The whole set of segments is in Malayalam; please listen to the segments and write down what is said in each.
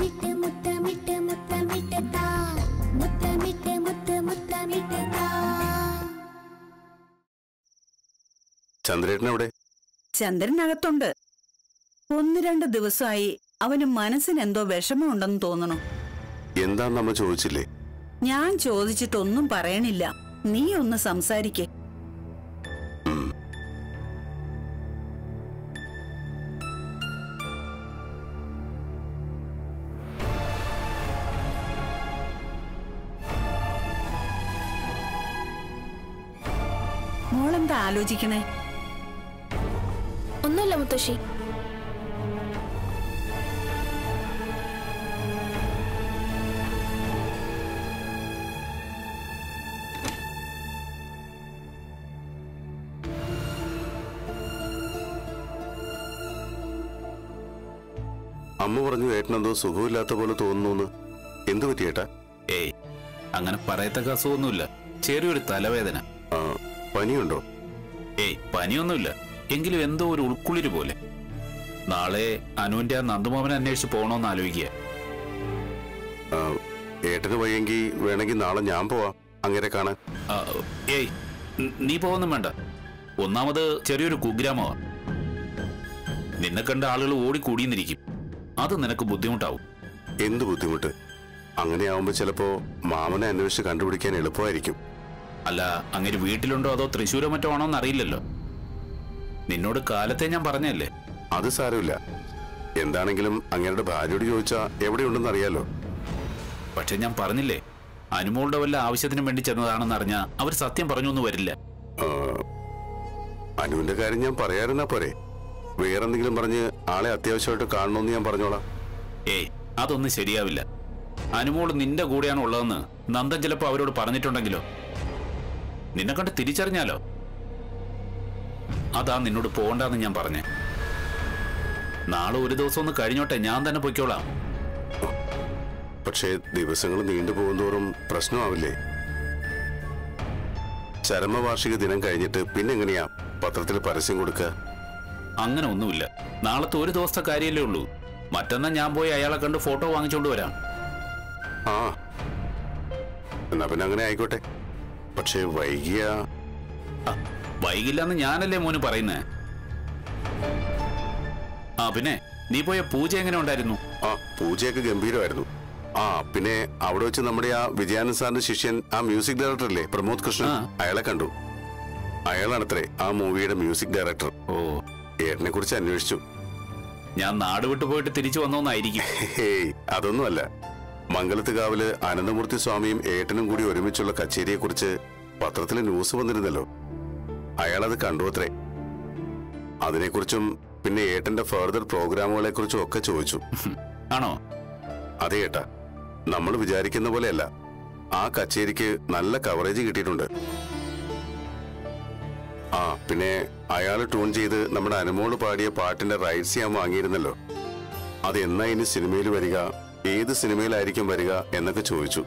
മുത്തമിട്ട് മുത്തമിട്ട് മുത്തമിട്ട് താ മുത്തമിട്ട് മുത്ത് മുത്തമിട്ട് താ ചന്ദ്രേട്ടൻ എവിടെ ചന്ദ്രനകത്തുണ്ട് ഒന്ന് രണ്ട് ദിവസമായി അവന് മനസ്സിനെന്തോ വിഷമമുണ്ടെന്ന് തോന്നണു എന്താന്ന് അമ്മ ചോദിച്ചില്ലേ ഞാൻ ചോദിച്ചിട്ടൊന്നും പറയണില്ല നീ ഒന്ന് സംസാരിക്കേ മോളെന്താ ആലോചിക്കണേ ഒന്നുമില്ല മുത്തശ്ശി അമ്മ പറഞ്ഞു ഏട്ടനെന്തോ സുഖമില്ലാത്ത പോലെ തോന്നുന്നു എന്തു പറ്റി ഏട്ടാ ഏയ് അങ്ങനെ പറയത്തക്ക അസുഖമൊന്നുമില്ല ചെറിയൊരു തലവേദന ആ, പനിയുണ്ടോ ഏയ് പനിയൊന്നുമില്ല എങ്കിലും എന്തോ ഒരു ഉൾക്കുളിര് പോലെ നാളെ അനുവിന്റെ ആ നന്ദുമാമനെ അന്വേഷിച്ച് പോകണമെന്ന് ആലോചിക്കുക ആ, ഏട്ടന് വയ്യെങ്കിൽ വേണമെങ്കിൽ നാളെ ഞാൻ പോവാം അങ്ങനെ കാണാൻ ആ, ഏയ് ന- നീ പോകുന്നും വേണ്ട ഒന്നാമത് ചെറിയൊരു കുഗ്രാമമാ നിന്നെ കണ്ട ആളുകൾ ഓടിക്കൂടിയെന്നിരിക്കും അത് നിനക്ക് ബുദ്ധിമുട്ടാവും എന്ത് ബുദ്ധിമുട്ട് അങ്ങനെയാവുമ്പോ ചിലപ്പോ മാമനെ അന്വേഷിച്ച് കണ്ടുപിടിക്കാൻ എളുപ്പമായിരിക്കും അല്ല അങ്ങനെ വീട്ടിലുണ്ടോ അതോ തൃശ്ശൂരോ മറ്റോ ആണോ എന്നറിയില്ലല്ലോ നിന്നോട് കാലത്തെ ഞാൻ പറഞ്ഞല്ലേ അത് സാരമില്ല എന്താണെങ്കിലും അങ്ങയുടെ ഭാര്യയോട് ചോദിച്ചാ എവിടെയുണ്ടെന്ന് അറിയാലോ പക്ഷെ ഞാൻ പറഞ്ഞില്ലേ അനുമോളുടെ വല്ല ആവശ്യത്തിനും വേണ്ടി ചെന്നതാണെന്ന് അറിഞ്ഞാ അവർ സത്യം പറഞ്ഞു ഒന്നും വരില്ല ആ, അനുവിന്റെ കാര്യം ഞാൻ പറയാറുന്നാ പോരെ വേറെന്തെങ്കിലും പറഞ്ഞ് ആളെ അത്യാവശ്യമായിട്ട് കാണണമെന്ന് ഞാൻ പറഞ്ഞോളാം ഏയ് അതൊന്നും ശരിയാവില്ല അനുമോൾ നിന്റെ കൂടെയാണ് ഉള്ളതെന്ന് നന്ദൻ ചിലപ്പോ അവരോട് പറഞ്ഞിട്ടുണ്ടെങ്കിലോ നിന്നെ കണ്ട് തിരിച്ചറിഞ്ഞാലോ അതാ നിന്നോട് പോകണ്ടെന്ന് ഞാൻ പറഞ്ഞേ നാളെ ഒരു ദിവസം ഒന്ന് കഴിഞ്ഞോട്ടെ ഞാൻ തന്നെ പൊയ്ക്കോളാം പക്ഷേ ദിവസങ്ങൾ നീണ്ടു പോകുന്തോറും പ്രശ്നമാവില്ലേ ചരമവാർഷിക ദിനം കഴിഞ്ഞിട്ട് പിന്നെങ്ങനെയാ പത്രത്തിൽ പരസ്യം കൊടുക്കുക അങ്ങനെ ഒന്നുമില്ല നാളത്തെ ഒരു ദിവസത്തെ കാര്യമല്ലേ ഉള്ളൂ മറ്റന്നാ ഞാൻ പോയി അയാളെ കണ്ട് ഫോട്ടോ വാങ്ങിച്ചോണ്ട് വരാം ആ എന്നാ പിന്നെ അങ്ങനെ ആയിക്കോട്ടെ പക്ഷേ വൈകിയ ആ, വൈകില്ലെന്ന് ഞാനല്ലേ മോന് പറയുന്നേ ആ പിന്നെ നീ പോയ പൂജ എങ്ങനെ ഉണ്ടായിരുന്നു ആ പൂജയൊക്കെ ഗംഭീരമായിരുന്നു ആ പിന്നെ അവിടെ വെച്ച് നമ്മുടെ ആ വിജയാനന്ദ് സാറിന്റെ ശിഷ്യൻ ആ മ്യൂസിക് ഡയറക്ടർ അല്ലേ പ്രമോദ് കൃഷ്ണൻ ആ. അയാളെ കണ്ടു അയാളാണത്രേ ആ മൂവിയുടെ മ്യൂസിക് ഡയറക്ടർ ഓ ഏട്ടനെ കുറിച്ച് അന്വേഷിച്ചു ഞാൻ നാട് വിട്ടു പോയിട്ട് തിരിച്ചു വന്നോന്നായിരിക്കും ഹേയ് അതൊന്നുമല്ല മംഗലത്തുകാവില് അനന്തമൂർത്തി സ്വാമിയും ഏട്ടനും കൂടി ഒരുമിച്ചുള്ള കച്ചേരിയെ കുറിച്ച് പത്രത്തിൽ ന്യൂസ് വന്നിരുന്നല്ലോ അയാളത് കണ്ടു അത്രേ അതിനെക്കുറിച്ചും പിന്നെ ഏട്ടന്റെ ഫർദർ പ്രോഗ്രാമുകളെ കുറിച്ചും ഒക്കെ ചോദിച്ചു ആണോ അതെ ഏട്ടാ നമ്മൾ വിചാരിക്കുന്ന പോലെയല്ല ആ കച്ചേരിക്ക് നല്ല കവറേജ് കിട്ടിയിട്ടുണ്ട് ആ പിന്നെ അയാൾ ട്യൂൺ ചെയ്ത് നമ്മുടെ അനുമോള് പാടിയ പാട്ടിന്റെ റൈറ്റ്സ് ഞാൻ വാങ്ങിയിരുന്നല്ലോ അത് എന്നാ ഇനി സിനിമയിൽ വരിക ഏത് സിനിമയിലായിരിക്കും വരിക എന്നൊക്കെ ചോദിച്ചു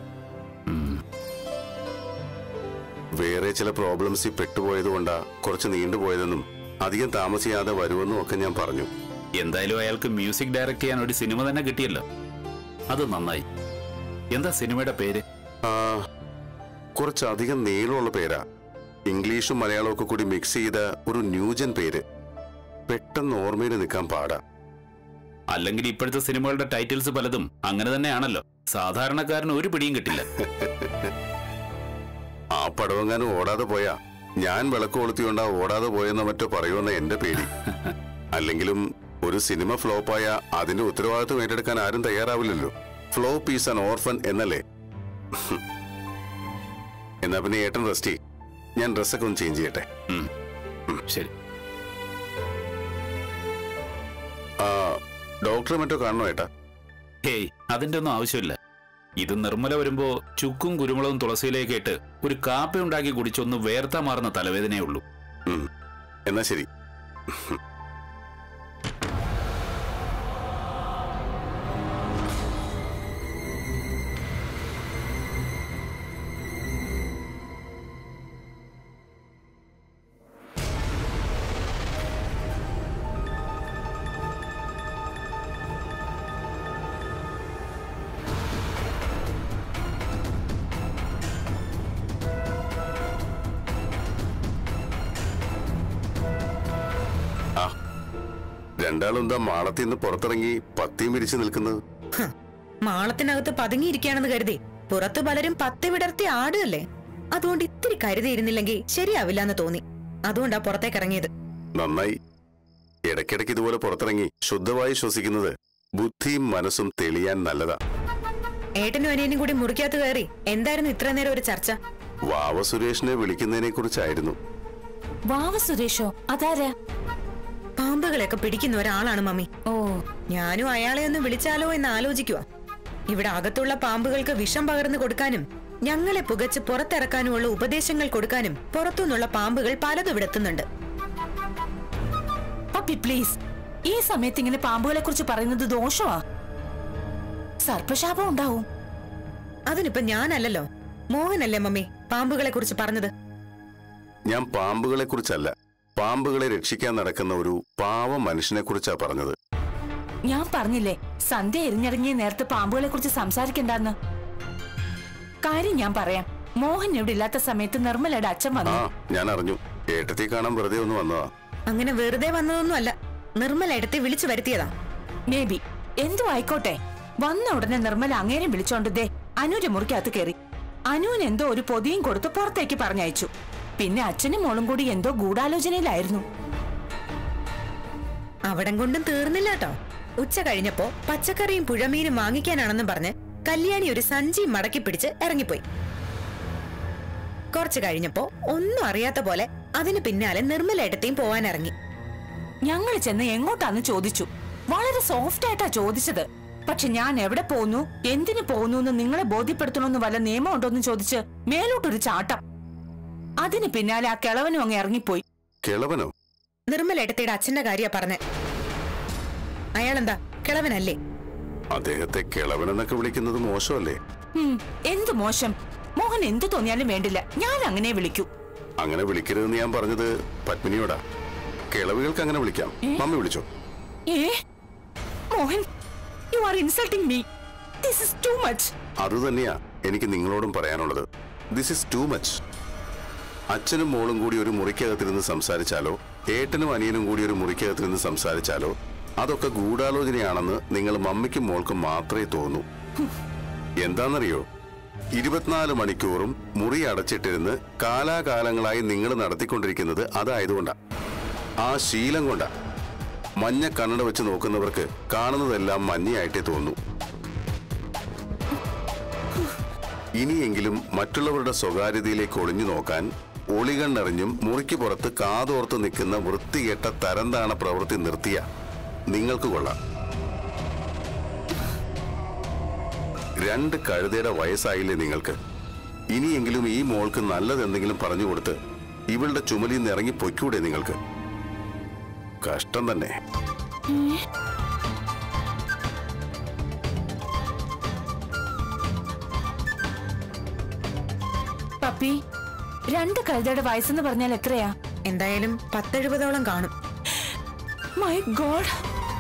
വേറെ ചില പ്രോബ്ലംസിൽ പെട്ടുപോയതുകൊണ്ടാ കുറച്ച് നീണ്ടുപോയതെന്നും അധികം താമസിയാതെ വരുമെന്നും ഒക്കെ ഞാൻ പറഞ്ഞു എന്തായാലും അയാൾക്ക് മ്യൂസിക് ഡയറക്ട് ചെയ്യാൻ ഒരു സിനിമ തന്നെ കിട്ടിയല്ലോ അത് നന്നായി എന്താ സിനിമയുടെ പേര് ആ, കുറച്ചധികം നീളമുള്ള പേരാ ഇംഗ്ലീഷും മലയാളവും ഒക്കെ കൂടി മിക്സ് ചെയ്ത ഒരു ന്യൂജൻ പേര് പെട്ടെന്ന് ഓർമ്മയിൽ നിൽക്കാൻ പാടാ അല്ലെങ്കിൽ ഇപ്പോഴത്തെ സിനിമകളുടെ ടൈറ്റിൽസ് പലതും അങ്ങനെ തന്നെയാണല്ലോ സാധാരണക്കാരന് ഒരു പിടിയും കിട്ടില്ല ആ പടവങ്ങാനും ഓടാതെ പോയാ ഞാൻ വിളക്ക് കൊളുത്തിക്കൊണ്ടാ ഓടാതെ പോയെന്നോ മറ്റോ പറയുമെന്ന എന്റെ പേടി അല്ലെങ്കിലും ഒരു സിനിമ ഫ്ലോപ്പായ അതിന്റെ ഉത്തരവാദിത്വം ഏറ്റെടുക്കാൻ ആരും തയ്യാറാവില്ലല്ലോ ഫ്ലോപ്പ് ഈസ് ആൻ ഓർഫൻ എന്നല്ലേ എന്നാ പിന്നെ ഏട്ടൻ റെസ്റ്റ് ചെയ്യ്. ഞാൻ ഡ്രസ്സൊക്കെ ഒന്ന് ചേഞ്ച് ചെയ്യട്ടെ ഉം. ശരി ആ ഡോക്ടറെ മറ്റോ കാണണോ ഏട്ടാ ഹേയ് അതിന്റെ ഒന്നും ആവശ്യമില്ല ഇത് നിർമ്മല വരുമ്പോ ചുക്കും കുരുമുളകും തുളസിയിലേക്ക് ഇട്ട് ഒരു കാപ്പി ഉണ്ടാക്കി കുടിച്ചൊന്ന് വേർത്താ മാറുന്ന തലവേദനയേ ഉള്ളൂ ഉം. എന്നാ ശരി രണ്ടാളും എന്താ മാളത്തിൽ നിന്ന് പുറത്തിറങ്ങി പത്തിയും വിരിച്ചു നിൽക്കുന്നത് ഹ്, മാളത്തിനകത്ത് പതുങ്ങിയിരിക്കുകയാണെന്ന് കരുതി പുറത്തു പലരും പത്തി വിടർത്തി ആടുകല്ലേ അതുകൊണ്ട് ഇത്തിരി കരുതിയിരുന്നില്ലെങ്കിൽ ശരിയാവില്ലെന്ന് തോന്നി അതുകൊണ്ടാ പുറത്തേക്ക് ഇറങ്ങിയത് നന്നായി ഇടയ്ക്കിടയ്ക്ക് ഇതുപോലെ പുറത്തിറങ്ങി ശുദ്ധവായു ശ്വസിക്കുന്നത് ബുദ്ധിയും മനസ്സും തെളിയാൻ നല്ലതാ ഏട്ടനും അനിയനും കൂടി മുറിക്കകത്ത് കയറി എന്തായിരുന്നു ഇത്ര നേരം ഒരു ചർച്ച വാവ സുരേഷിനെ വിളിക്കുന്നതിനെ കുറിച്ചായിരുന്നു വാവ സുരേഷോ അതാരാ പാമ്പുകളെയൊക്കെ പിടിക്കുന്ന ഒരാളാണ് മമ്മി ഓ ഞാനും അയാളെ ഒന്ന് വിളിച്ചാലോ എന്ന് ആലോചിക്കുക ഇവിടെ അകത്തുള്ള പാമ്പുകൾക്ക് വിഷം പകർന്നു കൊടുക്കാനും ഞങ്ങളെ പുകച്ച് പുറത്തിറക്കാനുമുള്ള ഉപദേശങ്ങൾ കൊടുക്കാനും പുറത്തുനിന്നുള്ള പാമ്പുകൾ പലതും ഇവിടെ എത്തുന്നുണ്ട് പപ്പി പ്ലീസ് ഈ സമയത്ത് ഇങ്ങനെ പാമ്പുകളെ കുറിച്ച് പറയുന്നത് ദോഷമാ സർപ്പശാപം ഉണ്ടാവും അതിനിപ്പോ ഞാനല്ലല്ലോ മോഹനല്ലേ മമ്മി പാമ്പുകളെ കുറിച്ച് പറഞ്ഞത് ഞാൻ പാമ്പുകളെ കുറിച്ചല്ല പാമ്പുകളെ രക്ഷിക്കാൻ നടക്കുന്ന ഒരു പാവ മനുഷ്യനെ കുറിച്ചാ പറഞ്ഞത് ഞാൻ പറഞ്ഞില്ലേ സന്ധ്യ എരിഞ്ഞിറങ്ങിയ നേരത്തെ പാമ്പുകളെ കുറിച്ച് സംസാരിക്കണ്ടെന്ന് കാര്യം ഞാൻ പറയാം മോഹൻ ഇവിടെ ഇല്ലാത്ത സമയത്ത് നിർമ്മലയുടെ അച്ഛൻ ആ വന്നു ഞാൻ അറിഞ്ഞു ഏട്ടത്തി കാണാൻ വെറുതെ ഒന്ന് വന്നതാ അങ്ങനെ വെറുതെ വന്നതൊന്നും അല്ല നിർമ്മല എടുത്ത് വിളിച്ചു വരുത്തിയതാ മേ ബി എന്തു ആയിക്കോട്ടെ വന്ന ഉടനെ നിർമ്മല അങ്ങേരെ വിളിച്ചോണ്ട് ദേ അനുര മുറിക്കകത്ത് കയറി അനുവിന് എന്തോ ഒരു പൊതിയും കൊടുത്ത് പുറത്തേക്ക് പറഞ്ഞയച്ചു പിന്നെ അച്ഛനും മോളും കൂടി എന്തോ ഗൂഢാലോചനയിലായിരുന്നു അവിടം കൊണ്ടും തീർന്നില്ല കേട്ടോ ഉച്ച കഴിഞ്ഞപ്പോ പച്ചക്കറിയും പുഴമീനും വാങ്ങിക്കാനാണെന്നും പറഞ്ഞ് കല്യാണി ഒരു സഞ്ചി മടക്കി പിടിച്ച് ഇറങ്ങിപ്പോയി കുറച്ചു കഴിഞ്ഞപ്പോ ഒന്നും അറിയാത്ത പോലെ അതിന് പിന്നാലെ നിർമ്മല എടുത്തേയും പോവാൻ ഇറങ്ങി ഞങ്ങൾ ചെന്ന് എങ്ങോട്ടാന്ന് ചോദിച്ചു വളരെ സോഫ്റ്റ് ആയിട്ടാ ചോദിച്ചത് പക്ഷെ ഞാൻ എവിടെ പോന്നു എന്തിനു പോന്നു എന്ന് നിങ്ങളെ ബോധ്യപ്പെടുത്തണമെന്ന് വല്ല നിയമം ഉണ്ടോന്ന് ചോദിച്ച് മേലോട്ടൊരു ചാട്ടം അതിന് പിന്നാലെ ആ കിളവനും അങ്ങ് ഇറങ്ങിപ്പോയി കിളവനോ നിർമ്മല എടുത്തയുടെ അച്ഛന്റെ കാര്യ പറഞ്ഞ അയാളെന്താ കിളവനല്ലേ അദ്ദേഹത്തെ കിളവനെന്നൊക്കെ വിളിക്കുന്നത് മോശമല്ലേ ഹും, എന്ത് മോശം മോഹൻ എന്ത് തോന്നിയാലും വേണ്ടില്ല ഞാൻ അങ്ങനെ വിളിക്കൂ അങ്ങനെ വിളിക്കരുതെന്ന് ഞാൻ പറഞ്ഞത് പത്മിനിയോടാ കിളവികൾക്ക് അങ്ങനെ വിളിക്കാം മമ്മി വിളിച്ചോ ah Mohan you are insulting me this is too much അത് തന്നെയാ എനിക്ക് നിങ്ങളോടും പറയാനുള്ളത് ദിസ് ഇസ് ടു മച്ച് അച്ഛനും മോളും കൂടി ഒരു മുറിക്കകത്തിരുന്ന് സംസാരിച്ചാലോ ഏട്ടനും അനിയനും കൂടി ഒരു മുറിക്കകത്തിരുന്ന് സംസാരിച്ചാലോ അതൊക്കെ ഗൂഢാലോചനയാണെന്ന് നിങ്ങൾ മമ്മിക്കും മോൾക്കും മാത്രമേ തോന്നൂ എന്താണെന്നറിയോ ഇരുപത്തിനാല് മണിക്കൂറും മുറി അടച്ചിട്ടിരുന്ന് കാലാകാലങ്ങളായി നിങ്ങൾ നടത്തിക്കൊണ്ടിരിക്കുന്നത് അതായതുകൊണ്ടാ ആ ശീലം കൊണ്ടാ മഞ്ഞ കണ്ണട വെച്ച് നോക്കുന്നവർക്ക് കാണുന്നതെല്ലാം മഞ്ഞയായിട്ടേ തോന്നൂ ഇനിയെങ്കിലും മറ്റുള്ളവരുടെ സ്വകാര്യതയിലേക്ക് ഒളിഞ്ഞു നോക്കാൻ ഒളികണ്ണറിഞ്ഞും മുറിക്ക് പുറത്ത് കാതോർത്ത് നിൽക്കുന്ന വൃത്തികെട്ട തരംതാണ പ്രവൃത്തി നിർത്തിയ നിങ്ങൾക്ക് കൊള്ളാം രണ്ട് കഴുതയുടെ വയസ്സായില്ലേ നിങ്ങൾക്ക് ഇനിയെങ്കിലും ഈ മോൾക്ക് നല്ലതെന്തെങ്കിലും പറഞ്ഞു കൊടുത്ത് ഇവളുടെ ചുമലിൽ നിന്ന് ഇറങ്ങി പൊയ്ക്കൂടെ നിങ്ങൾക്ക് കഷ്ടം തന്നെ പപ്പി രണ്ട് കഴുതയുടെ വയസ്സെന്ന് പറഞ്ഞാൽ എത്രയാ എന്തായാലും പത്തെഴുപതോളം കാണും മൈ ഗോഡ്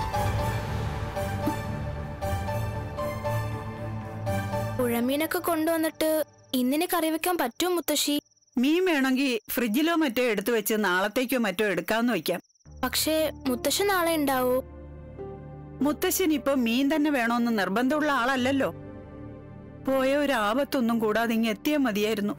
പുഴമീനൊക്കെ കൊണ്ടുവന്നിട്ട് ഇന്നിന് കറി വെക്കാൻ പറ്റുമോ മുത്തശ്ശി മീൻ വേണമെങ്കിൽ ഫ്രിഡ്ജിലോ മറ്റോ എടുത്തു വെച്ച് നാളത്തേക്കോ മറ്റോ എടുക്കാന്ന് വയ്ക്കാം പക്ഷേ മുത്തശ്ശി നാളെ ഉണ്ടാവോ മുത്തശ്ശൻ ഇപ്പൊ മീൻ തന്നെ വേണമെന്ന് നിർബന്ധമുള്ള ആളല്ലല്ലോ പോയ ഒരു ആപത്തൊന്നും കൂടാതെ ഇങ്ങ് എത്തിയാൽ മതിയായിരുന്നു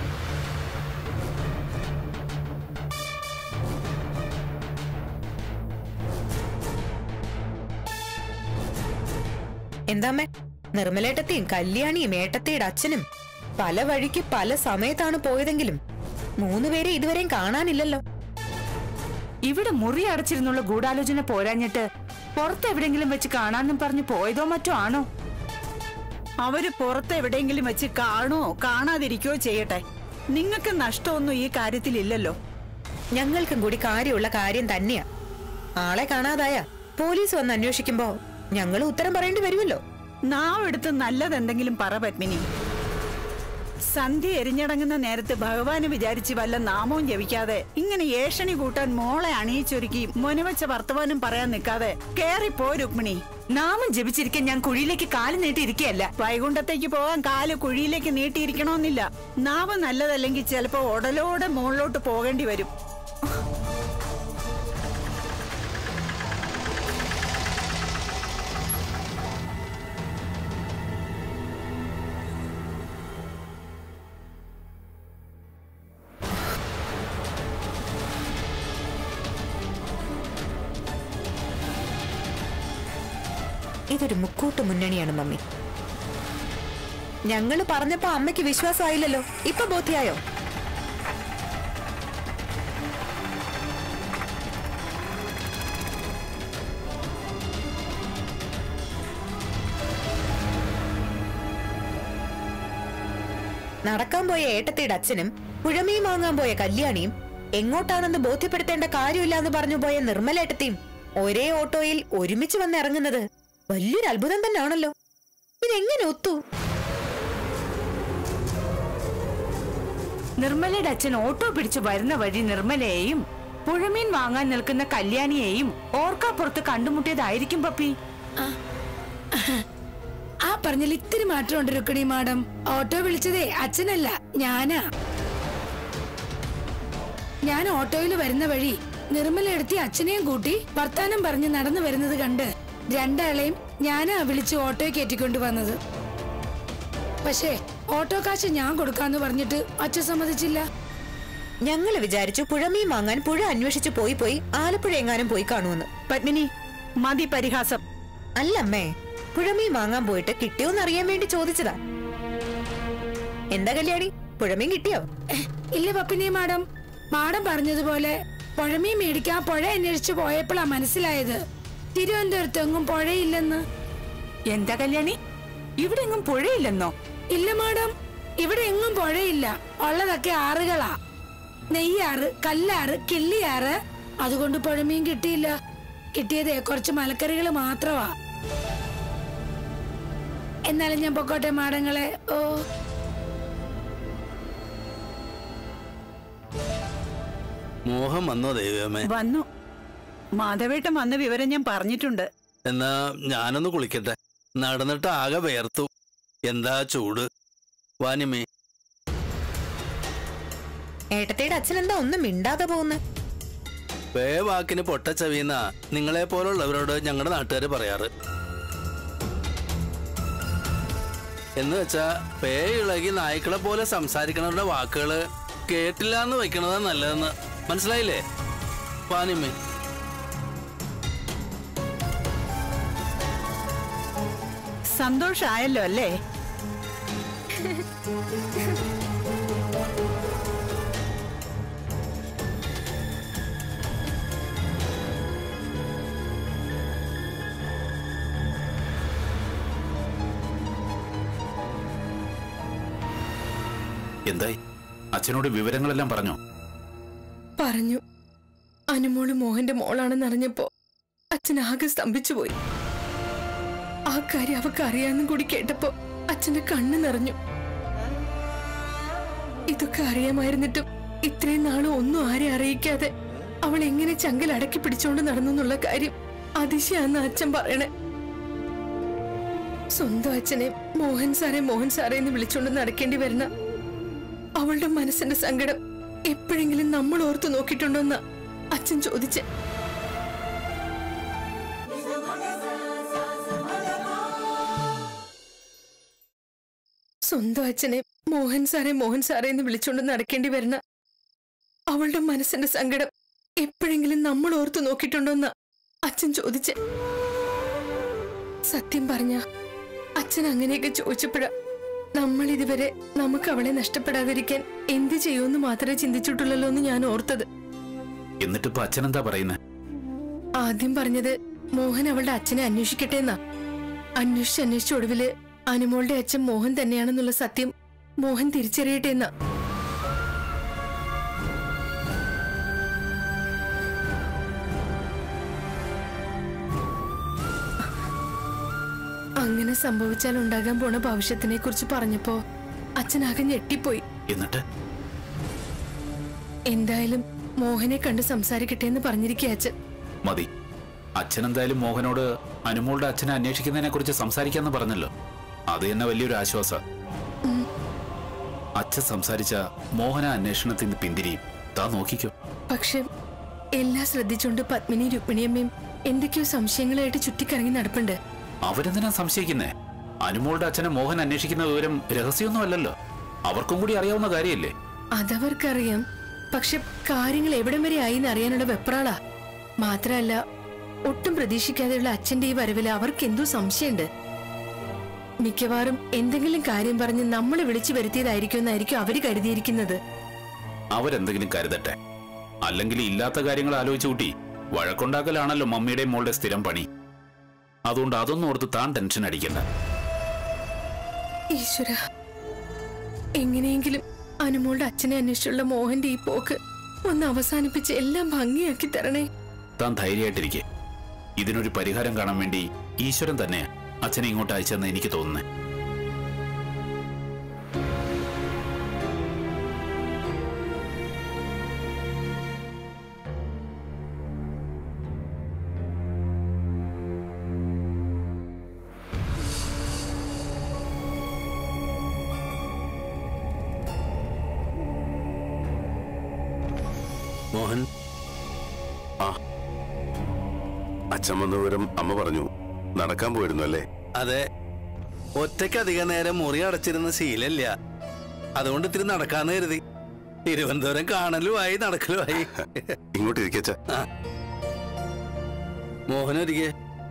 എന്താമ്മേ നിർമ്മലേട്ടത്തെയും കല്യാണിയും ഏട്ടത്തിയുടെ അച്ഛനും പല വഴിക്ക് പല സമയത്താണ് പോയതെങ്കിലും മൂന്നുപേരെ ഇതുവരെയും കാണാനില്ലല്ലോ ഇവിടെ മുറി അടച്ചിരുന്നുള്ള ഗൂഢാലോചന പോരാഞ്ഞിട്ട് പുറത്തെവിടെങ്കിലും വെച്ച് കാണാന്നും പറഞ്ഞു പോയതോ മറ്റോ ആണോ അവര് പുറത്ത് എവിടെയെങ്കിലും വെച്ച് കാണുവോ കാണാതിരിക്കുകയോ ചെയ്യട്ടെ നിങ്ങൾക്ക് നഷ്ടമൊന്നും ഈ കാര്യത്തിലില്ലല്ലോ ഞങ്ങൾക്കും കൂടി കാര്യമുള്ള കാര്യം തന്നെയാ ആളെ കാണാതായ പോലീസ് വന്ന് അന്വേഷിക്കുമ്പോ ഞങ്ങൾ ഉത്തരം പറയേണ്ടി വരുമല്ലോ നാവെടുത്ത് നല്ലതെന്തെങ്കിലും പറ പത്മിനി സന്ധ്യ എരിഞ്ഞടങ്ങുന്ന നേരത്ത് ഭഗവാന് വിചാരിച്ച് വല്ല നാമവും ജപിക്കാതെ ഇങ്ങനെ ഏഷണി കൂട്ടാൻ മോളെ അണിയിച്ചൊരുക്കി മുനവച്ച വർത്തമാനം പറയാൻ നിൽക്കാതെ കേറിപ്പോ രുക്മിണി നാമം ജപിച്ചിരിക്കാൻ ഞാൻ കുഴിയിലേക്ക് കാല് നീട്ടിയിരിക്കുകയല്ല വൈകുണ്ഠത്തേക്ക് പോകാൻ കാല് കുഴിയിലേക്ക് നീട്ടിയിരിക്കണമെന്നില്ല നാവ് നല്ലതല്ലെങ്കിൽ ചിലപ്പോ ഉടലോടെ മുകളിലോട്ട് പോകേണ്ടി വരും ഇതൊരു മുക്കൂട്ട് മുന്നണിയാണ് മമ്മി ഞങ്ങള് പറഞ്ഞപ്പോ അമ്മയ്ക്ക് വിശ്വാസമായില്ലല്ലോ ഇപ്പൊ ബോധ്യായോ നടക്കാൻ പോയ ഏട്ടത്തിയുടെ അച്ഛനും പുഴമീൻ വാങ്ങാൻ പോയ കല്യാണിയും എങ്ങോട്ടാണെന്ന് ബോധ്യപ്പെടുത്തേണ്ട കാര്യമില്ലാന്ന് പറഞ്ഞു പോയ നിർമ്മലേട്ടത്തിയും ഒരേ ഓട്ടോയിൽ ഒരുമിച്ച് വന്ന് ഇറങ്ങുന്നത് വലിയൊരു അത്ഭുതം തന്നെയാണല്ലോ ഇതെങ്ങനെ ഒത്തു നിർമ്മലയുടെ അച്ഛൻ ഓട്ടോ പിടിച്ചു വരുന്ന വഴി നിർമ്മലയെയും പുഴമീൻ വാങ്ങാൻ നിൽക്കുന്ന കല്യാണിയെയും ഓർക്കാപ്പുറത്ത് കണ്ടുമുട്ടിയതായിരിക്കും പപ്പി ആ പറഞ്ഞതിൽ ഇത്തിരി മാറ്റമുണ്ട് രുക്കണി മാഡം ഓട്ടോ വിളിച്ചതേ അച്ഛനല്ല ഞാനാ ഞാൻ ഓട്ടോയിൽ വരുന്ന വഴി നിർമ്മല എടുത്തി അച്ഛനെയും കൂട്ടി വർത്താനം പറഞ്ഞ് നടന്നു വരുന്നത് കണ്ട് രണ്ടാളെയും ഞാനാ വിളിച്ച് ഓട്ടോയിൽ കയറ്റിക്കൊണ്ട് വന്നത് പക്ഷേ ഓട്ടോ കാശ് ഞാൻ കൊടുക്കാന്ന് പറഞ്ഞിട്ട് അച്ഛൻ സമ്മതിച്ചില്ല ഞങ്ങള് വിചാരിച്ചു പുഴമീൻ വാങ്ങാൻ പുഴ അന്വേഷിച്ചു പോയി പോയി ആലപ്പുഴ എങ്ങാനും പോയി കാണുമെന്ന് പത്മിനി മതി പരിഹാസം അല്ലമ്മേ പുഴമീൻ വാങ്ങാൻ പോയിട്ട് കിട്ടിയോന്ന് അറിയാൻ വേണ്ടി ചോദിച്ചതാ എന്താ കല്യാണി പുഴമീൻ കിട്ടിയോ എഹ്, ഇല്ല പപ്പിനി മാഡം മാഡം പറഞ്ഞതുപോലെ പുഴമീൻ മേടിക്കാൻ പുഴ അന്വേഷിച്ചു പോയപ്പോഴാ മനസ്സിലായത് തിരുവനന്തപുരത്ത് എങ്ങും പുഴയില്ലെന്ന് എന്താ കല്യാണി ഇവിടെ എങ്ങും പുഴയില്ലെന്നോ ഇല്ല മാഡം ഇവിടെ എങ്ങും പുഴയില്ല ഉള്ളതൊക്കെ ആറുകളാ നെയ്യാറ് കല്ലാറ് കിള്ളിയാറ് അതുകൊണ്ട് പുഴമീൻ കിട്ടിയില്ല കിട്ടിയതേ കുറച്ച് മലക്കറികൾ മാത്രമാ എന്നാലും ഞാൻ പൊക്കോട്ടെ മാഡങ്ങളെ ഓ മോഹം വന്നോ ദൈവമേ വന്നു മാധവേട്ടൻ വന്ന വിവരം ഞാൻ പറഞ്ഞിട്ടുണ്ട് എന്നാ ഞാനൊന്ന് കുളിക്കട്ടെ നടന്നിട്ട് ആകെ വേർത്തു എന്താ ചൂട് വാനിമേ ഏട്ടത്തിയുടെ അച്ഛൻ എന്താ ഒന്നും മിണ്ടാതെ പോകുന്നു വേ വാക്കിന് പൊട്ടച്ചവീന്ന നിങ്ങളെ പോലുള്ളവരോട് ഞങ്ങളുടെ നാട്ടുകാർ പറയാറ് എന്ന് വെച്ചാ പേ ഇളകി നായ്ക്കളെ പോലെ സംസാരിക്കണവരുടെ വാക്കുകള് കേട്ടില്ല എന്ന് വെക്കണതാ നല്ലതെന്ന് മനസ്സിലായില്ലേ വാനിമേ സന്തോഷായല്ലോ അല്ലേ എന്തായി അച്ഛനോട് വിവരങ്ങളെല്ലാം പറഞ്ഞോ പറഞ്ഞു അനുമോള് മോഹന്റെ മോളാണെന്ന് അറിഞ്ഞപ്പോ അച്ഛൻ ആകെ സ്തംഭിച്ചു പോയി ആ കാര്യം അവക്ക് അറിയാന്നും കൂടി കേട്ടപ്പോ അച്ഛന്റെ കണ്ണ് നിറഞ്ഞു ഇതൊക്കെ അറിയാമായിരുന്നിട്ടും ഇത്രയും നാളും ഒന്നും ആരെ അറിയിക്കാതെ അവൾ എങ്ങനെ ചങ്കൽ അടക്കി പിടിച്ചോണ്ട് നടന്നു എന്നുള്ള കാര്യം അതിശയാന്ന് അച്ഛൻ പറയണേ സ്വന്തം അച്ഛനെ മോഹൻ സാറെ മോഹൻ സാറേ എന്ന് വിളിച്ചോണ്ട് നടക്കേണ്ടി വരുന്ന അവളുടെ മനസ്സിന്റെ സങ്കടം എപ്പോഴെങ്കിലും നമ്മൾ ഓർത്തു നോക്കിയിട്ടുണ്ടോന്ന് അച്ഛൻ ചോദിച്ചേ സ്വന്തം അച്ഛനെ മോഹൻ സാറെ മോഹൻ സാറേ എന്ന് വിളിച്ചോണ്ട് നടക്കേണ്ടി വരുന്ന അവളുടെ മനസ്സിന്റെ സങ്കടം എപ്പോഴെങ്കിലും നമ്മൾ ഓർത്തു നോക്കിയിട്ടുണ്ടോന്ന് അച്ഛൻ ചോദിച്ചേ സത്യം പറഞ്ഞ അച്ഛൻ അങ്ങനെയൊക്കെ ചോദിച്ചപ്പോഴാ നമ്മൾ ഇതുവരെ നമുക്ക് അവളെ നഷ്ടപ്പെടാതിരിക്കാൻ എന്ത് ചെയ്യുമെന്ന് മാത്രമേ ചിന്തിച്ചിട്ടുള്ളല്ലോ എന്ന് ഞാൻ ഓർത്തത് എന്നിട്ടിപ്പോ അച്ഛനെന്താ പറയുന്നത് ആദ്യം പറഞ്ഞത് മോഹൻ അവളുടെ അച്ഛനെ അന്വേഷിക്കട്ടെ എന്നാ അന്വേഷിച്ച് അന്വേഷിച്ച ഒടുവില് അനുമോളുടെ അച്ഛൻ മോഹൻ തന്നെയാണെന്നുള്ള സത്യം മോഹൻ തിരിച്ചറിയട്ടെ എന്നാ അങ്ങനെ സംഭവിച്ചാൽ ഉണ്ടാകാൻ പോണ ഭവിഷ്യത്തിനെ കുറിച്ച് പറഞ്ഞപ്പോ അച്ഛനാകെ ഞെട്ടിപ്പോയി എന്നിട്ട് എന്തായാലും മോഹനെ കണ്ട് സംസാരിക്കട്ടെ എന്ന് പറഞ്ഞിരിക്കുക അച്ഛൻ മതി അച്ഛൻ എന്തായാലും മോഹനോട് അനുമോളുടെ അച്ഛനെ അന്വേഷിക്കുന്നതിനെ കുറിച്ച് സംസാരിക്കാന്ന് പറഞ്ഞല്ലോ അത് തന്നെ വലിയൊരു ആശ്വാസ അച്ഛൻ സംസാരിച്ച മോഹന അന്വേഷണത്തിൽ നിന്ന് പിന്തിരിയും താ നോക്കിക്കോ പക്ഷെ എല്ലാം ശ്രദ്ധിച്ചുകൊണ്ട് പത്മിനി രുക്മിണിയമ്മയും എന്തൊക്കെയോ സംശയങ്ങളായിട്ട് ചുറ്റിക്കറങ്ങി നടപ്പുണ്ട് അവരെന്തിനാ സംശയിക്കുന്നേ അനുമോളുടെ അച്ഛനെ മോഹൻ അന്വേഷിക്കുന്ന വിവരം രഹസ്യമൊന്നും അല്ലല്ലോ അവർക്കും കൂടി അറിയാവുന്ന കാര്യമല്ലേ അതവർക്കറിയാം പക്ഷെ കാര്യങ്ങൾ എവിടം വരെ ആയി എന്ന് അറിയാനുള്ള വെപ്രാളാ മാത്രമല്ല ഒട്ടും പ്രതീക്ഷിക്കാതെയുള്ള അച്ഛന്റെ ഈ വരവില് അവർക്ക് എന്തോ സംശയമുണ്ട് മിക്കവാറും എന്തെങ്കിലും കാര്യം പറഞ്ഞ് നമ്മളെ വിളിച്ചു വരുത്തിയതായിരിക്കും എന്നായിരിക്കും അവര് കരുതിയിരിക്കുന്നത് അവരെന്തെങ്കിലും കരുതട്ടെ അല്ലെങ്കിൽ ഇല്ലാത്ത കാര്യങ്ങൾ ആലോചിച്ച് കൂട്ടി വഴക്കുണ്ടാക്കലാണല്ലോ മമ്മിയുടെയും മോളുടെ സ്ഥിരം പണി അതുകൊണ്ട് അതൊന്നും ഓർത്ത് താൻ ടെൻഷൻ അടിക്കണ്ട ഈശ്വര എങ്ങനെയെങ്കിലും അനുമോളുടെ അച്ഛനെ അന്വേഷിച്ചുള്ള മോഹന്റെ ഈ പോക്ക് ഒന്ന് അവസാനിപ്പിച്ച് എല്ലാം ഭംഗിയാക്കി തരണേ താൻ ധൈര്യമായിട്ടിരിക്കെ ഇതിനൊരു പരിഹാരം കാണാൻ വേണ്ടി ഈശ്വരൻ തന്നെ അച്ഛനെ ഇങ്ങോട്ട് അയച്ചെന്ന് എനിക്ക് തോന്നുന്നേ മോഹൻ അച്ഛൻ വന്ന വിവരം അമ്മ പറഞ്ഞു നടക്കാൻ പോയിരുന്നു അല്ലേ അതെ ഒറ്റയ്ക്ക് അധിക നേരം മുറി അടച്ചിരുന്ന ശീലമില്ല അതുകൊണ്ട് ഇത്തിരി നടക്കാന്ന് കരുതി തിരുവനന്തപുരം കാണലുമായി നടക്കലുമായി ഇങ്ങോട്ട് ഇരിക്കച്ച മോഹൻ ഒരിക്കെ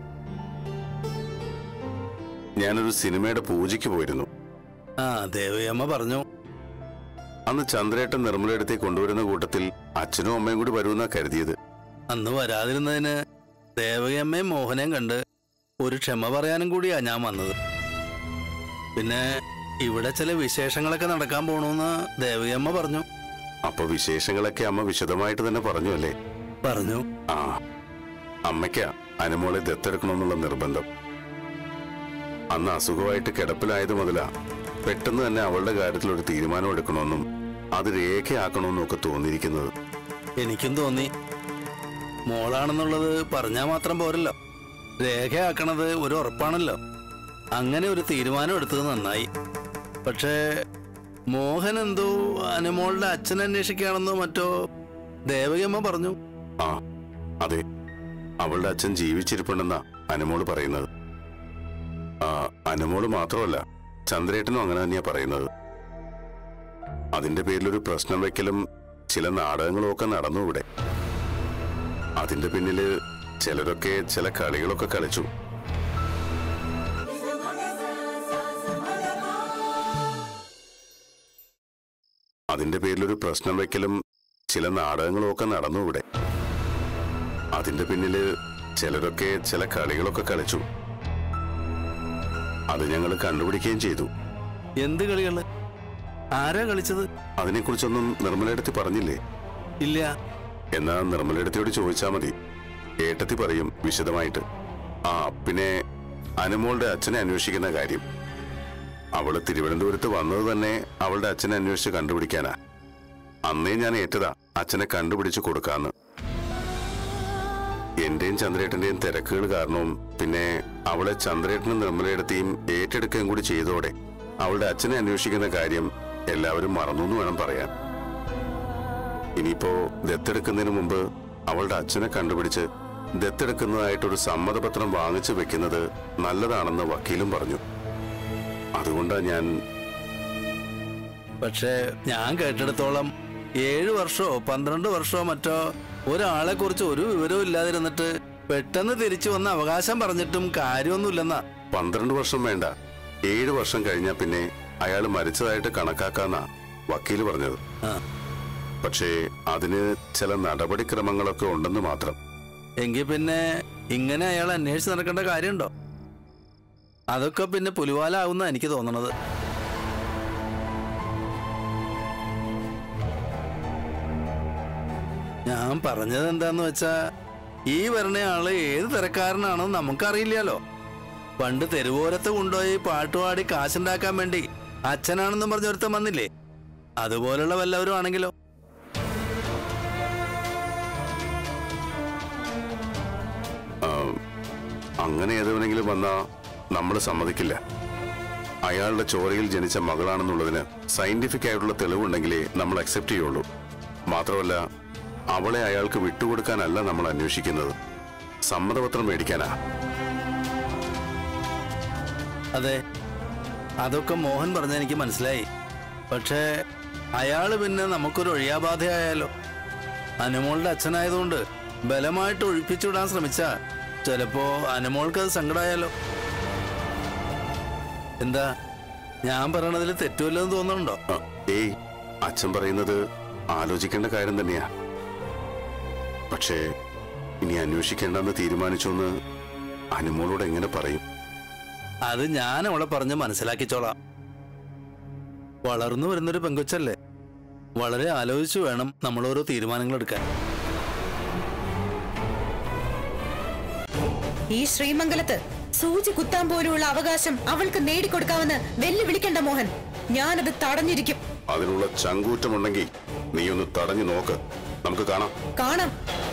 ഞാനൊരു സിനിമയുടെ പൂജയ്ക്ക് പോയിരുന്നു ആ ദേവയമ്മ പറഞ്ഞു അന്ന് ചന്ദ്രേട്ടൻ നിർമ്മലയിടത്തെ കൊണ്ടുവരുന്ന കൂട്ടത്തിൽ അച്ഛനും അമ്മയും കൂടി വരുമെന്നാ കരുതിയത് അന്ന് വരാതിരുന്നതിന് ദേവകിയമ്മയും മോഹനെയും കണ്ട് ഒരു ക്ഷമ പറയാനും കൂടിയാ ഞാൻ വന്നത് പിന്നെ ഇവിടെ ചില വിശേഷങ്ങളൊക്കെ നടക്കാൻ പോണൂന്ന് ദേവകിയമ്മ പറഞ്ഞു അപ്പൊ വിശേഷങ്ങളൊക്കെ അമ്മ വിശദമായിട്ട് തന്നെ പറഞ്ഞു അല്ലേ പറഞ്ഞു ആ അമ്മയ്ക്ക അനുമോളെ ദത്തെടുക്കണമെന്നുള്ള നിർബന്ധം അന്ന് അസുഖമായിട്ട് കിടപ്പിലായത് മുതലാ പെട്ടെന്ന് തന്നെ അവളുടെ കാര്യത്തിൽ ഒരു തീരുമാനം എടുക്കണമെന്നും അത് രേഖയാക്കണമെന്നും ഒക്കെ തോന്നിയിരിക്കുന്നത് എനിക്കും തോന്നി മോളാണെന്നുള്ളത് പറഞ്ഞാൽ മാത്രം പോരല്ലോ രേഖയാക്കണത് ഒരു ഉറപ്പാണല്ലോ അങ്ങനെ ഒരു തീരുമാനം എടുത്തത് നന്നായി പക്ഷേ മോഹൻ എന്തോ അനുമോളുടെ അച്ഛൻ അന്വേഷിക്കുകയാണെന്നോ മറ്റോ ദേവകിയമ്മ പറഞ്ഞു ആ അതെ അവളുടെ അച്ഛൻ ജീവിച്ചിരിപ്പുണ്ടെന്നാ അനുമോള് പറയുന്നത് ആ അനുമോള് മാത്രമല്ല ചന്ദ്രേട്ടനും അങ്ങനെ തന്നെയാ പറയുന്നത് അതിന്റെ പേരിലൊരു പ്രശ്നം വെക്കലും ചില നാടകങ്ങളും ഒക്കെ നടന്നു ഇവിടെ അതിന്റെ പിന്നില് ചിലരൊക്കെ ചില കളികളൊക്കെ കളിച്ചു അതിന്റെ പേരിലൊരു പ്രശ്നം വെക്കലും ചില നാടകങ്ങളും ഒക്കെ നടന്നു ഇവിടെ അതിന്റെ പിന്നില് ചിലരൊക്കെ ചില കളികളൊക്കെ കളിച്ചു അത് ഞങ്ങൾ കണ്ടുപിടിക്കുകയും ചെയ്തു എന്ത് കളികള് ആരാ കളിച്ചത് അതിനെക്കുറിച്ചൊന്നും നിർമ്മലയെടുത്തി പറഞ്ഞില്ലേ ഇല്ല എന്നാ നിർമ്മലയെടുത്തിയോട് ചോദിച്ചാൽ മതി ഏട്ടത്തി പറയും വിശദമായിട്ട് ആ പിന്നെ അനുമോളുടെ അച്ഛനെ അന്വേഷിക്കുന്ന കാര്യം അവള് തിരുവനന്തപുരത്ത് വന്നത് തന്നെ അവളുടെ അച്ഛനെ അന്വേഷിച്ച് കണ്ടുപിടിക്കാനാ അന്നേ ഞാൻ ഏറ്റതാ അച്ഛനെ കണ്ടുപിടിച്ചു കൊടുക്കാന്ന് എന്റെയും ചന്ദ്രേട്ടന്റെയും തിരക്കുകൾ കാരണവും പിന്നെ അവളെ ചന്ദ്രേട്ടനും നിർമ്മലയെടുത്തിയും ഏറ്റെടുക്കുകയും കൂടി ചെയ്തോടെ അവളുടെ അച്ഛനെ അന്വേഷിക്കുന്ന കാര്യം എല്ലാവരും മറന്നു എന്ന് വേണം പറയാൻ ഇനിയിപ്പോ ദത്തെടുക്കുന്നതിന് മുമ്പ് അവളുടെ അച്ഛനെ കണ്ടുപിടിച്ച് ദത്തെടുക്കുന്നതായിട്ടൊരു സമ്മതപത്രം വാങ്ങിച്ചു വെക്കുന്നത് നല്ലതാണെന്ന് വക്കീലും പറഞ്ഞു അതുകൊണ്ടാ ഞാൻ പക്ഷേ ഞാൻ കേട്ടിടത്തോളം ഏഴു വർഷമോ പന്ത്രണ്ട് വർഷമോ മറ്റോ ഒരാളെ കുറിച്ച് ഒരു വിവരവും ഇല്ലാതിരുന്നിട്ട് പെട്ടെന്ന് തിരിച്ചു വന്ന് അവകാശം പറഞ്ഞിട്ടും കാര്യമൊന്നുമില്ലെന്നാ പന്ത്രണ്ട് വർഷം വേണ്ട ഏഴ് വർഷം കഴിഞ്ഞാ പിന്നെ അയാൾ മരിച്ചതായിട്ട് കണക്കാക്കാന്നാ വക്കീല് പറഞ്ഞത് ആ, പക്ഷേ അതിന് ചില നടപടിക്രമങ്ങളൊക്കെ ഉണ്ടെന്ന് മാത്രം എങ്കിൽ പിന്നെ ഇങ്ങനെ അയാൾ അന്വേഷിച്ച് നടക്കേണ്ട കാര്യമുണ്ടോ അതൊക്കെ പിന്നെ പുലിവാലാവുന്ന എനിക്ക് തോന്നണത് ഞാൻ പറഞ്ഞത് എന്താന്ന് വെച്ചാ ഈ വരണ ആള് ഏത് തിരക്കാരനാണെന്ന് നമുക്കറിയില്ലല്ലോ പണ്ട് തെരുവോരത്ത് കൊണ്ടുപോയി പാട്ടുപാടി കാശുണ്ടാക്കാൻ വേണ്ടി അച്ഛനാണെന്നും പറഞ്ഞൊരുത്തൻ വന്നില്ലേ അതുപോലുള്ള വല്ലവരും ആണെങ്കിലോ അങ്ങനെ ഏതെവനെങ്കിലും വന്നാ നമ്മൾ സമ്മതിക്കില്ല അയാളുടെ ചോരയിൽ ജനിച്ച മകളാണെന്നുള്ളതിന് സയന്റിഫിക് ആയിട്ടുള്ള തെളിവുണ്ടെങ്കിലേ നമ്മൾ അക്സെപ്റ്റ് ചെയ്യുള്ളൂ മാത്രമല്ല അവളെ അയാൾക്ക് വിട്ടുകൊടുക്കാനല്ല നമ്മൾ അന്വേഷിക്കുന്നത് സമ്മതപത്രം മേടിക്കാനാ അതെ അതൊക്കെ മോഹൻ പറഞ്ഞ എനിക്ക് മനസ്സിലായി പക്ഷേ അയാള് പിന്നെ നമുക്കൊരു ഒഴിയാബാധയായാലോ അനുമോളുടെ അച്ഛനായതുകൊണ്ട് ബലമായിട്ട് ഒഴിപ്പിച്ചുവിടാൻ ശ്രമിച്ച ചിലപ്പോ അനുമോൾക്ക് അത് സങ്കടമായാലോ എന്താ ഞാൻ പറയണതിൽ തെറ്റുമല്ലെന്ന് തോന്നുന്നുണ്ടോ ആ, ഏയ് അച്ഛൻ പറയുന്നത് ആലോചിക്കേണ്ട കാര്യം തന്നെയാ പക്ഷേ ഇനി അന്വേഷിക്കേണ്ടെന്ന് തീരുമാനിച്ചോന്ന് അനുമോളോട് എങ്ങനെ പറയും അത് ഞാൻ അവളെ പറഞ്ഞ് മനസ്സിലാക്കിച്ചോളാം വളർന്നു വരുന്നൊരു പെങ്കൊച്ചല്ലേ വളരെ ആലോചിച്ചു വേണം നമ്മൾ ഓരോ തീരുമാനങ്ങൾ എടുക്കാൻ ഈ ശ്രീമംഗലത്ത് സൂചി കുത്താൻ പോലുള്ള അവകാശം അവൾക്ക് നേടിക്കൊടുക്കാമെന്ന് വെല്ലുവിളിക്കണ്ട മോഹൻ ഞാനത് തടഞ്ഞിരിക്കും അതിനുള്ള ചങ്കൂറ്റമുണ്ടെങ്കിൽ നീ ഒന്ന് തടഞ്ഞു നോക്ക് നമുക്ക് കാണാം കാണാം